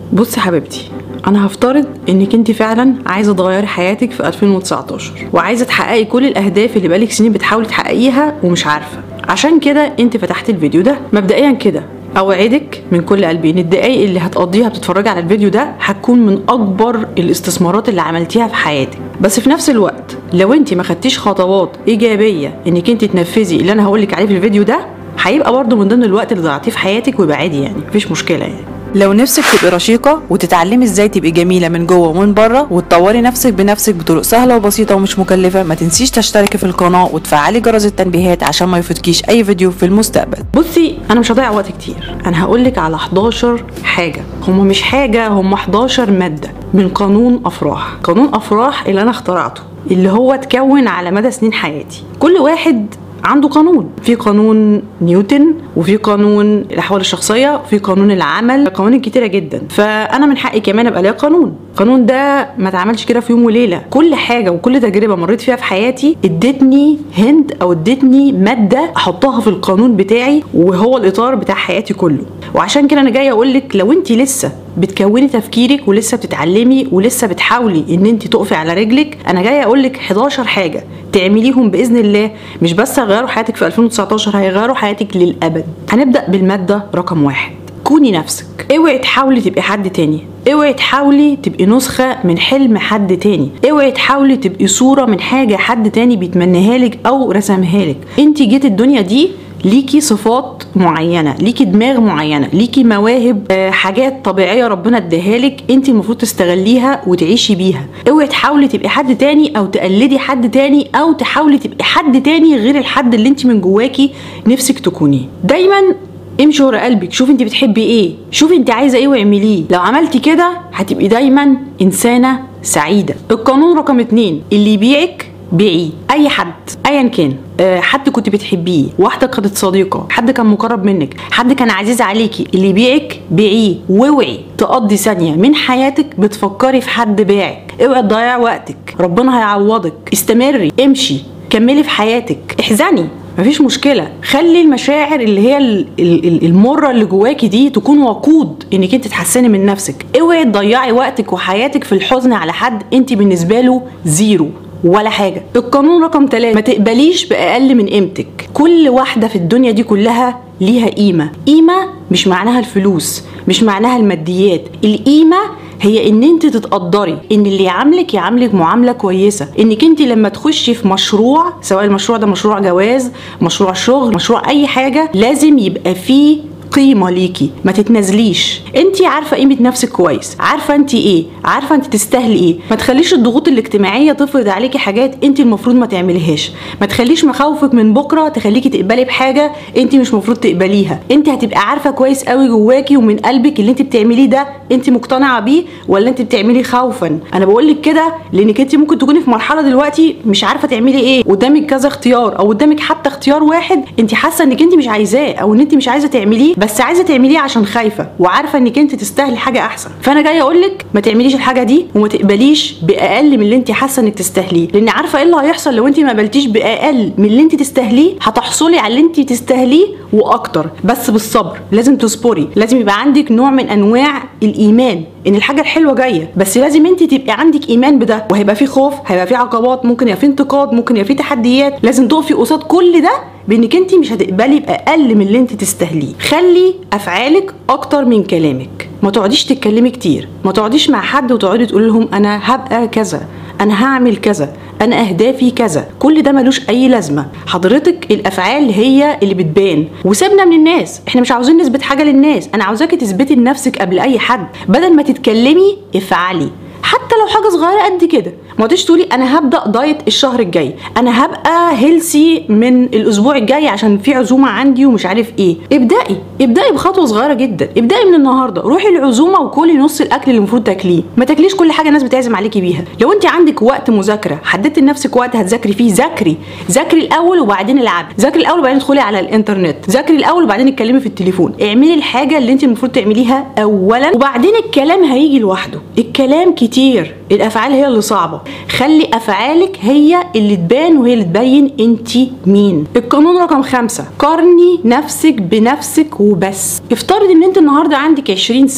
بصي حبيبتي انا هفترض انك انت فعلا عايزه تغيري حياتك في 2019 وعايزه تحققي كل الاهداف اللي بقالك سنين بتحاولي تحققيها ومش عارفه عشان كده انت فتحت الفيديو ده مبدئيا كده اوعدك من كل قلبي ان الدقايق اللي هتقضيها بتتفرجي على الفيديو ده هتكون من اكبر الاستثمارات اللي عملتيها في حياتك بس في نفس الوقت لو انت ما خدتيش خطوات ايجابيه انك انت تنفذي اللي انا هقولك عليه في الفيديو ده هيبقى برضه من ضمن الوقت اللي ضيعتيه في حياتك ويبقى عادي يعني مفيش مشكله يعني لو نفسك تبقي رشيقة وتتعلمي ازاي تبقي جميلة من جوه ومن بره وتطوري نفسك بنفسك بطرق سهلة وبسيطة ومش مكلفة ما تنسيش تشتركي في القناة وتفعلي جرس التنبيهات عشان ما يفوتكيش اي فيديو في المستقبل بصي انا مش هضيع وقت كتير انا هقولك على 11 حاجة هم مش حاجة هم 11 مادة من قانون افراح قانون افراح اللي انا اخترعته اللي هو اتكون على مدى سنين حياتي كل واحد عنده قانون في قانون نيوتن وفي قانون الاحوال الشخصيه وفي قانون العمل قوانين كتيره جدا فانا من حقي كمان ابقى ليا قانون القانون ده ما اتعملش كده في يوم وليله كل حاجه وكل تجربه مريت فيها في حياتي ادتني هند او ادتني ماده احطها في القانون بتاعي وهو الاطار بتاع حياتي كله وعشان كده انا جايه اقول لك لو انت لسه بتكوني تفكيرك ولسه بتتعلمي ولسه بتحاولي ان انت تقفي على رجلك انا جايه اقول لك 11 حاجه تعمليهم باذن الله مش بس هيغيروا حياتك في 2019 هيغيروا حياتك للابد هنبدا بالماده رقم واحد كوني نفسك اوعي تحاولي تبقي حد تاني اوعي تحاولي تبقي نسخة من حلم حد تاني اوعي تحاولي تبقي صورة من حاجة حد تاني بيتمناها لك او رسمها لك انت جيت الدنيا دي ليكي صفات معينه ليكي دماغ معينه ليكي مواهب آه، حاجات طبيعيه ربنا اداها لك انت المفروض تستغليها وتعيشي بيها اوعي تحاولي تبقي حد تاني او تقلدي حد تاني او تحاولي تبقي حد تاني غير الحد اللي انت من جواكي نفسك تكونيه دايما امشي ورا قلبك شوفي انت بتحبي ايه شوفي انت عايزه ايه واعمليه لو عملتي كده هتبقي دايما انسانه سعيده القانون رقم اتنين اللي يبيعك بيعيه اي حد ايا كان أه حد كنت بتحبيه واحده كانت صديقه حد كان مقرب منك حد كان عزيز عليكي اللي يبيعك بيعيه واوعي تقضي ثانيه من حياتك بتفكري في حد باعك اوعي تضيع وقتك ربنا هيعوضك استمري امشي كملي في حياتك احزني مفيش مشكله خلي المشاعر اللي هي ال- ال- المره اللي جواكي دي تكون وقود انك انت تحسني من نفسك اوعي تضيعي وقتك وحياتك في الحزن على حد انت بالنسبه له زيرو ولا حاجة القانون رقم ثلاثة ما تقبليش بأقل من قيمتك كل واحدة في الدنيا دي كلها ليها قيمة قيمة مش معناها الفلوس مش معناها الماديات القيمة هي ان انت تتقدري ان اللي يعاملك يعاملك معامله كويسه انك انت لما تخشي في مشروع سواء المشروع ده مشروع جواز مشروع شغل مشروع اي حاجه لازم يبقى فيه قيمه ليكي ما تتنازليش انت عارفه قيمه نفسك كويس عارفه انت ايه عارفه انت تستاهلي ايه ما تخليش الضغوط الاجتماعيه تفرض عليكي حاجات انت المفروض ما تعمليهاش ما تخليش مخاوفك من بكره تخليكي تقبلي بحاجه انت مش المفروض تقبليها انت هتبقى عارفه كويس قوي جواكي ومن قلبك اللي انت بتعمليه ده انت مقتنعه بيه ولا انت بتعمليه خوفا انا بقول لك كده لانك انت ممكن تكوني في مرحله دلوقتي مش عارفه تعملي ايه قدامك كذا اختيار او قدامك حتى اختيار واحد انت حاسه انك انت مش عايزاه او ان انت مش عايزه تعمليه بس عايزه تعمليه عشان خايفه وعارفه انك انت تستاهلي حاجه احسن فانا جايه اقول لك ما تعمليش الحاجه دي وما تقبليش باقل من اللي انت حاسه انك تستاهليه لان عارفه ايه اللي هيحصل لو انت ما قبلتيش باقل من اللي انت تستاهليه هتحصلي على اللي انت تستاهليه واكتر بس بالصبر لازم تصبري لازم يبقى عندك نوع من انواع الايمان ان الحاجه الحلوه جايه بس لازم انت تبقي عندك ايمان بده وهيبقى في خوف هيبقى في عقبات ممكن يبقى في انتقاد ممكن يبقى في تحديات لازم تقفي قصاد كل ده بانك انت مش هتقبلي باقل من اللي انت تستاهليه خلي افعالك اكتر من كلامك ما تقعديش تتكلمي كتير ما تقعديش مع حد وتقعدي تقولي لهم انا هبقى كذا انا هعمل كذا انا اهدافي كذا كل ده ملوش اي لازمه حضرتك الافعال هي اللي بتبان وسيبنا من الناس احنا مش عاوزين نثبت حاجه للناس انا عاوزاكي تثبتي لنفسك قبل اي حد بدل ما تتكلمي افعلي حتى لو حاجه صغيره قد كده ما تقعديش تقولي انا هبدا دايت الشهر الجاي انا هبقى هيلسي من الاسبوع الجاي عشان في عزومه عندي ومش عارف ايه ابدأي ابدأي بخطوه صغيره جدا ابدأي من النهارده روحي العزومه وكلي نص الاكل اللي المفروض تاكليه ما تاكليش كل حاجه الناس بتعزم عليكي بيها لو انت عندك وقت مذاكره حددتي لنفسك وقت هتذاكري فيه ذاكري ذاكري الاول وبعدين العبي ذاكري الاول وبعدين ادخلي على الانترنت ذاكري الاول وبعدين اتكلمي في التليفون اعملي الحاجه اللي انت المفروض تعمليها اولا وبعدين الكلام هيجي لوحده الكلام كتير الافعال هي اللي صعبه خلي افعالك هي اللي تبان وهي اللي تبين انت مين القانون رقم خمسة قارني نفسك بنفسك وبس افترض ان انت النهارده عندك 20 سنه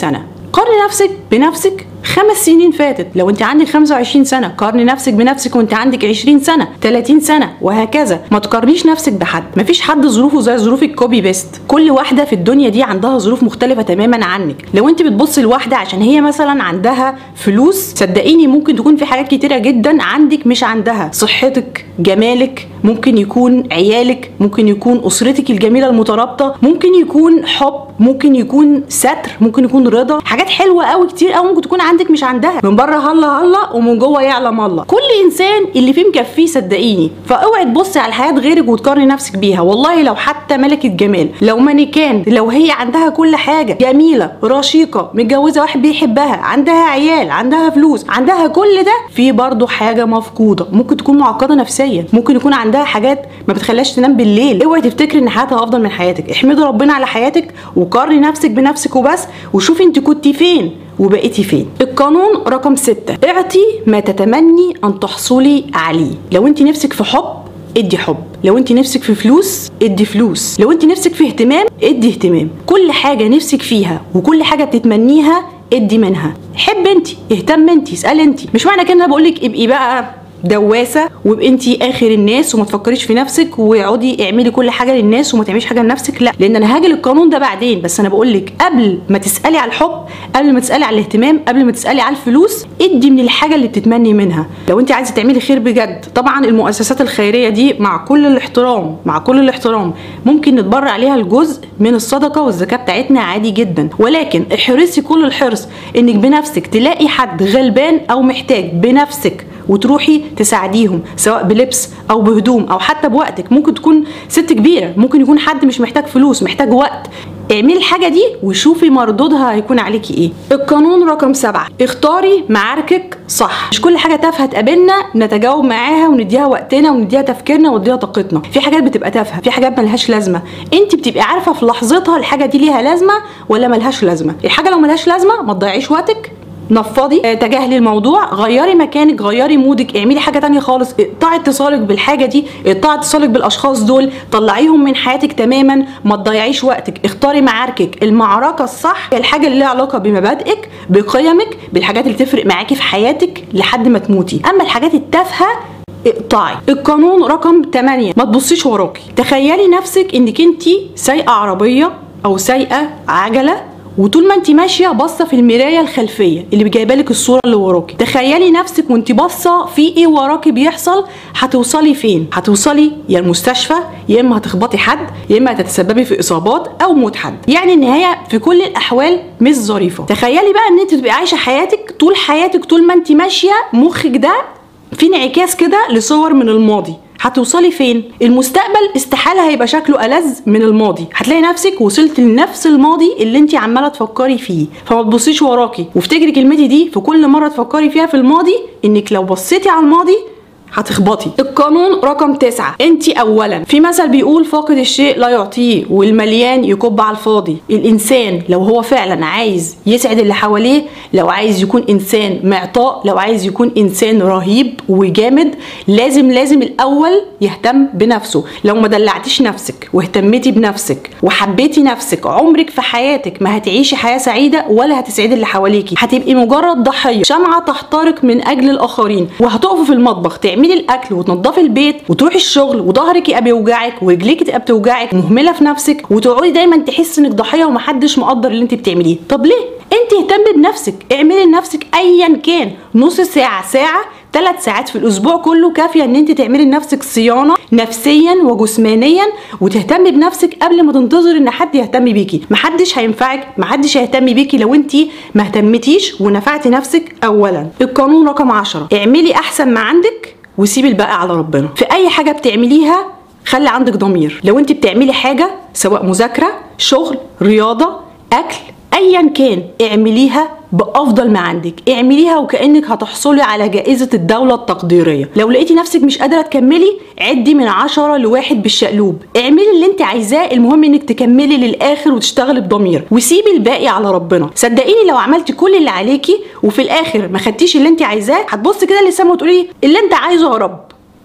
قارني نفسك بنفسك خمس سنين فاتت لو انت عندك 25 سنه قارني نفسك بنفسك وانت عندك 20 سنه 30 سنه وهكذا ما تقارنيش نفسك بحد مفيش حد ظروفه زي ظروفك كوبي بيست كل واحده في الدنيا دي عندها ظروف مختلفه تماما عنك لو انت بتبصي لواحده عشان هي مثلا عندها فلوس صدقيني ممكن تكون في حاجات كتيره جدا عندك مش عندها صحتك جمالك ممكن يكون عيالك ممكن يكون اسرتك الجميله المترابطه ممكن يكون حب ممكن يكون ستر ممكن يكون رضا حاجات حلوه قوي كتير قوي ممكن تكون عندك مش عندها من بره هلا هلا ومن جوه يعلم الله كل انسان اللي فيه مكفيه صدقيني فاوعي تبصي على حياه غيرك وتقارني نفسك بيها والله لو حتى ملكه جمال لو مانيكان لو هي عندها كل حاجه جميله رشيقه متجوزه واحد بيحبها عندها عيال عندها فلوس عندها كل ده في برضه حاجه مفقوده ممكن تكون معقده نفسيا ممكن يكون عندها حاجات ما بتخليهاش تنام بالليل اوعي تفتكري ان حياتها افضل من حياتك احمدي ربنا على حياتك وقارني نفسك بنفسك وبس وشوفي انت كنتي فين وبقيتي فين القانون رقم ستة اعطي ما تتمني ان تحصلي عليه لو انت نفسك في حب ادي حب لو انت نفسك في فلوس ادي فلوس لو انت نفسك في اهتمام ادي اهتمام كل حاجه نفسك فيها وكل حاجه بتتمنيها ادي منها حب انت اهتم انت اسال انت مش معنى كده انا بقول لك ابقي بقى دواسه وابقي انت اخر الناس وما تفكريش في نفسك واقعدي اعملي كل حاجه للناس وما تعمليش حاجه لنفسك لا لان انا هاجي للقانون ده بعدين بس انا بقول لك قبل ما تسالي على الحب قبل ما تسالي على الاهتمام قبل ما تسالي على الفلوس ادي من الحاجه اللي بتتمني منها لو انت عايزه تعملي خير بجد طبعا المؤسسات الخيريه دي مع كل الاحترام مع كل الاحترام ممكن نتبرع عليها الجزء من الصدقه والزكاه بتاعتنا عادي جدا ولكن احرصي كل الحرص انك بنفسك تلاقي حد غلبان او محتاج بنفسك وتروحي تساعديهم سواء بلبس او بهدوم او حتى بوقتك ممكن تكون ست كبيره ممكن يكون حد مش محتاج فلوس محتاج وقت اعملي الحاجه دي وشوفي مردودها هيكون عليكي ايه القانون رقم سبعة اختاري معاركك صح مش كل حاجه تافهه تقابلنا نتجاوب معاها ونديها وقتنا ونديها تفكيرنا ونديها طاقتنا في حاجات بتبقى تافهه في حاجات ملهاش لازمه انت بتبقي عارفه في لحظتها الحاجه دي ليها لازمه ولا ملهاش لازمه الحاجه لو ملهاش لازمه ما تضيعيش وقتك نفضي آه، تجاهلي الموضوع غيري مكانك غيري مودك اعملي حاجه تانية خالص اقطعي اتصالك بالحاجه دي اقطعي اتصالك بالاشخاص دول طلعيهم من حياتك تماما ما تضيعيش وقتك اختاري معاركك المعركه الصح هي الحاجه اللي ليها علاقه بمبادئك بقيمك بالحاجات اللي تفرق معاكي في حياتك لحد ما تموتي اما الحاجات التافهه اقطعي القانون رقم 8 ما تبصيش وراكي تخيلي نفسك انك انت سايقه عربيه او سايقه عجله وطول ما انت ماشيه باصه في المرايه الخلفيه اللي جايبه لك الصوره اللي وراكي تخيلي نفسك وانت باصه في ايه وراكي بيحصل هتوصلي فين هتوصلي يا المستشفى يا اما هتخبطي حد يا اما هتتسببي في اصابات او موت حد يعني النهايه في كل الاحوال مش ظريفه تخيلي بقى ان انت تبقي عايشه حياتك طول حياتك طول ما انت ماشيه مخك ده في انعكاس كده لصور من الماضي هتوصلي فين المستقبل استحاله هيبقى شكله ألذ من الماضي هتلاقي نفسك وصلت لنفس الماضي اللي انت عماله تفكري فيه فما تبصيش وراكي وافتكري كلمتي دي في كل مره تفكري فيها في الماضي انك لو بصيتي على الماضي هتخبطي القانون رقم تسعة انت اولا في مثل بيقول فاقد الشيء لا يعطيه والمليان يكب على الفاضي الانسان لو هو فعلا عايز يسعد اللي حواليه لو عايز يكون انسان معطاء لو عايز يكون انسان رهيب وجامد لازم لازم الاول يهتم بنفسه لو ما دلعتيش نفسك واهتميتي بنفسك وحبيتي نفسك عمرك في حياتك ما هتعيشي حياة سعيدة ولا هتسعدي اللي حواليكي هتبقي مجرد ضحية شمعة تحترق من اجل الاخرين وهتقفي في المطبخ تعملي الاكل وتنضفي البيت وتروحي الشغل وظهرك يبقى بيوجعك ورجليك تبقى بتوجعك مهمله في نفسك وتقعدي دايما تحسي انك ضحيه ومحدش مقدر اللي انت بتعمليه طب ليه انت اهتمي بنفسك اعملي لنفسك ايا كان نص ساعه ساعه ثلاث ساعات في الاسبوع كله كافيه ان انت تعملي لنفسك صيانه نفسيا وجسمانيا وتهتمي بنفسك قبل ما تنتظري ان حد يهتم بيكي محدش هينفعك محدش هيهتم بيكي لو انت ما اهتمتيش ونفعتي نفسك اولا القانون رقم 10 اعملي احسن ما عندك وسيبي الباقي على ربنا في اي حاجه بتعمليها خلي عندك ضمير لو انت بتعملي حاجه سواء مذاكره شغل رياضه اكل ايا كان اعمليها بافضل ما عندك اعمليها وكانك هتحصلي على جائزه الدوله التقديريه لو لقيتي نفسك مش قادره تكملي عدي من عشرة لواحد بالشقلوب اعملي اللي انت عايزاه المهم انك تكملي للاخر وتشتغلي بضمير وسيبي الباقي على ربنا صدقيني لو عملتي كل اللي عليكي وفي الاخر ما خدتيش اللي انت عايزاه هتبصي كده للسما وتقولي اللي انت عايزه يا رب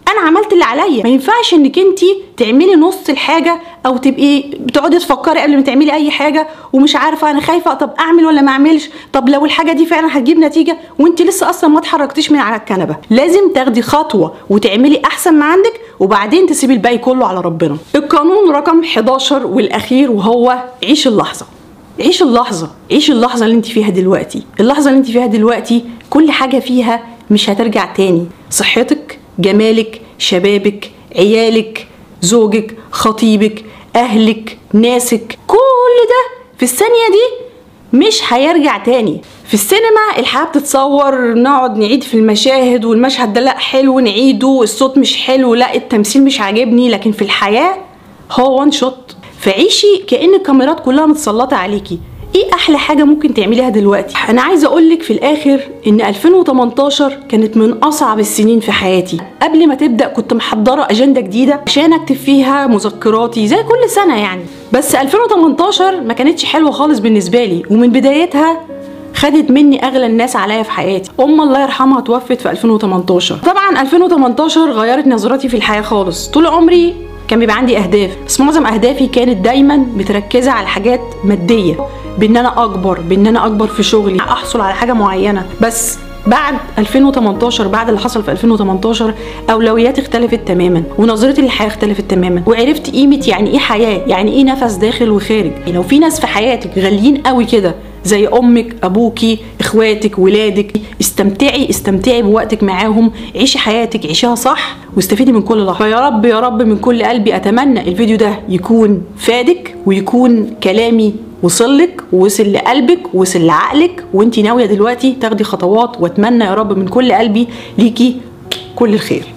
انا عملت اللي عليا ما ينفعش انك انت تعملي نص الحاجه او تبقي بتقعدي تفكري قبل ما تعملي اي حاجه ومش عارفه انا خايفه طب اعمل ولا ما اعملش طب لو الحاجه دي فعلا هتجيب نتيجه وانت لسه اصلا ما اتحركتيش من على الكنبه لازم تاخدي خطوه وتعملي احسن ما عندك وبعدين تسيبي الباقي كله على ربنا القانون رقم 11 والاخير وهو عيش اللحظه عيش اللحظة عيش اللحظة اللي انت فيها دلوقتي اللحظة اللي انت فيها دلوقتي كل حاجة فيها مش هترجع تاني صحتك جمالك شبابك عيالك زوجك خطيبك اهلك ناسك كل ده في الثانية دي مش هيرجع تاني في السينما الحياة بتتصور نقعد نعيد في المشاهد والمشهد ده لا حلو نعيده الصوت مش حلو لا التمثيل مش عاجبني لكن في الحياة هو وان شوت فعيشي كأن الكاميرات كلها متسلطة عليكي ايه احلى حاجه ممكن تعمليها دلوقتي انا عايزه اقولك في الاخر ان 2018 كانت من اصعب السنين في حياتي قبل ما تبدا كنت محضره اجنده جديده عشان اكتب فيها مذكراتي زي كل سنه يعني بس 2018 ما كانتش حلوه خالص بالنسبه لي ومن بدايتها خدت مني اغلى الناس عليا في حياتي ام الله يرحمها توفت في 2018 طبعا 2018 غيرت نظرتي في الحياه خالص طول عمري كان بيبقى عندي اهداف بس معظم اهدافي كانت دايما متركزه على حاجات ماديه بان انا اكبر بان انا اكبر في شغلي احصل على حاجه معينه بس بعد 2018 بعد اللي حصل في 2018 اولوياتي اختلفت تماما ونظرتي للحياه اختلفت تماما وعرفت قيمه يعني ايه حياه يعني ايه نفس داخل وخارج لو في ناس في حياتك غاليين قوي كده زي امك ابوكي اخواتك ولادك استمتعي استمتعي بوقتك معاهم عيشي حياتك عيشيها صح واستفيدي من كل لحظه فيا رب يا رب من كل قلبي اتمنى الفيديو ده يكون فادك ويكون كلامي وصلك ووصل لقلبك ووصل لعقلك وانت ناويه دلوقتي تاخدي خطوات واتمنى يا رب من كل قلبي ليكي كل الخير